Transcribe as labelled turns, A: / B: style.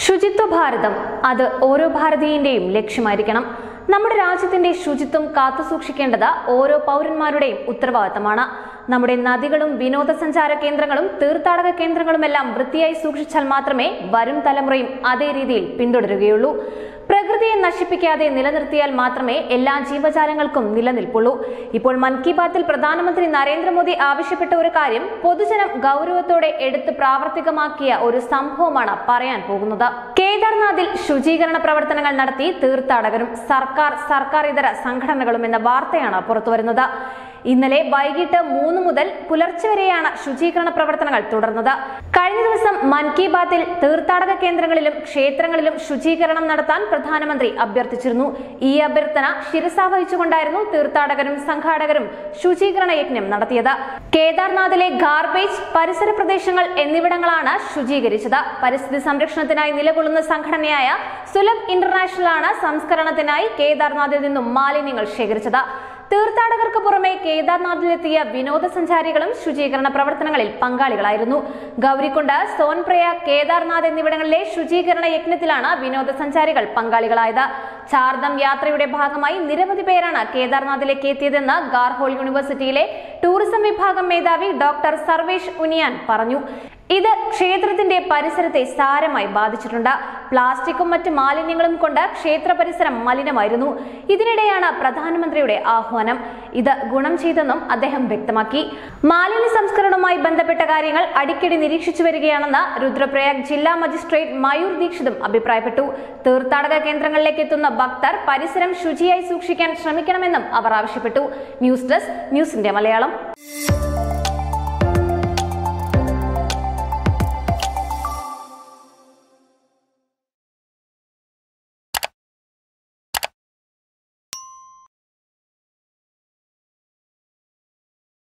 A: ശുചിത്വ ഭാരതം അത് ഓരോ ഭാരതീയന്റെയും ലക്ഷ്യമായിരിക്കണം നമ്മുടെ രാജ്യത്തിന്റെ ശുചിത്വം കാത്തുസൂക്ഷിക്കേണ്ടത് ഓരോ പൗരന്മാരുടെയും ഉത്തരവാദിത്തമാണ് നമ്മുടെ നദികളും വിനോദസഞ്ചാര കേന്ദ്രങ്ങളും തീർത്ഥാടക കേന്ദ്രങ്ങളുമെല്ലാം വൃത്തിയായി സൂക്ഷിച്ചാൽ മാത്രമേ വരും തലമുറയും അതേ രീതിയിൽ പിന്തുടരുകയുള്ളൂ പ്രകൃതിയെ നശിപ്പിക്കാതെ നിലനിർത്തിയാൽ മാത്രമേ എല്ലാ ജീവജാലങ്ങൾക്കും നിലനിൽപ്പുള്ളൂ ഇപ്പോൾ മൻ കി ബാത്തിൽ പ്രധാനമന്ത്രി നരേന്ദ്രമോദി ആവശ്യപ്പെട്ട ഒരു കാര്യം പൊതുജനം ഗൗരവത്തോടെ എടുത്ത് പ്രാവർത്തികമാക്കിയ ഒരു സംഭവമാണ് പറയാൻ പോകുന്നത് കേദാർനാഥിൽ ശുചീകരണ പ്രവർത്തനങ്ങൾ നടത്തി തീർത്ഥാടകരും സർക്കാർ സർക്കാർ ഇതര സംഘടനകളും എന്ന വാർത്തയാണ് പുറത്തുവരുന്നത് ഇന്നലെ വൈകിട്ട് മൂന്ന് മുതൽ പുലർച്ചെ വരെയാണ് ശുചീകരണ പ്രവർത്തനങ്ങൾ തുടർന്നത് കഴിഞ്ഞ ദിവസം മൻ കി ബാത്തിൽ തീർത്ഥാടക കേന്ദ്രങ്ങളിലും ക്ഷേത്രങ്ങളിലും ശുചീകരണം നടത്താൻ പ്രധാനമന്ത്രി അഭ്യർത്ഥിച്ചിരുന്നു ഈ അഭ്യർത്ഥന ശിരസാവഹിച്ചുകൊണ്ടായിരുന്നു തീർത്ഥാടകരും സംഘാടകരും ശുചീകരണ യജ്ഞം നടത്തിയത് കേദാർനാഥിലെ ഗാർബേജ് പരിസര പ്രദേശങ്ങൾ എന്നിവിടങ്ങളാണ് ശുചീകരിച്ചത് പരിസ്ഥിതി സംരക്ഷണത്തിനായി നിലകൊള്ളുന്ന സംഘടനയായ സുലഭ് ഇന്റർനാഷണൽ ആണ് സംസ്കരണത്തിനായി കേദാർനാഥിൽ നിന്നും മാലിന്യങ്ങൾ ശേഖരിച്ചത് തീർത്ഥാടകർക്ക് പുറമെ കേദാർനാഥിലെത്തിയ വിനോദസഞ്ചാരികളും ശുചീകരണ പ്രവർത്തനങ്ങളിൽ പങ്കാളികളായിരുന്നു ഗൗരിക്കുണ്ട് സോൻപ്രയാഗ് കേദാർനാഥ് എന്നിവിടങ്ങളിലെ ശുചീകരണ യജ്ഞത്തിലാണ് വിനോദസഞ്ചാരികൾ പങ്കാളികളായത് ചാർദം യാത്രയുടെ ഭാഗമായി നിരവധി പേരാണ് കേദാർനാഥിലേക്ക് എത്തിയതെന്ന് ഗാർഹോൾ യൂണിവേഴ്സിറ്റിയിലെ ടൂറിസം വിഭാഗം മേധാവി ഡോക്ടർ സർവേഷ് ഉനിയാൻ പറഞ്ഞു ഇത് ക്ഷേത്രത്തിന്റെ പരിസരത്തെ സാരമായി ബാധിച്ചിട്ടുണ്ട് പ്ലാസ്റ്റിക്കും മറ്റ് മാലിന്യങ്ങളും കൊണ്ട് ക്ഷേത്ര പരിസരം മലിനമായിരുന്നു ഇതിനിടെയാണ് പ്രധാനമന്ത്രിയുടെ ആഹ്വാനം ഇത് ഗുണം ചെയ്തെന്നും അദ്ദേഹം വ്യക്തമാക്കി മാലിന്യ സംസ്കരണവുമായി ബന്ധപ്പെട്ട കാര്യങ്ങൾ അടിക്കടി നിരീക്ഷിച്ചു വരികയാണെന്ന് രുദ്രപ്രയാഗ് ജില്ലാ മജിസ്ട്രേറ്റ് മയൂർ ദീക്ഷിതും അഭിപ്രായപ്പെട്ടു തീർത്ഥാടക കേന്ദ്രങ്ങളിലേക്ക് എത്തുന്ന ഭക്തർ പരിസരം ശുചിയായി സൂക്ഷിക്കാൻ ശ്രമിക്കണമെന്നും അവർ ആവശ്യപ്പെട്ടു ന്യൂസ് ഡെസ്ക് ന്യൂസിന്റെ മലയാളം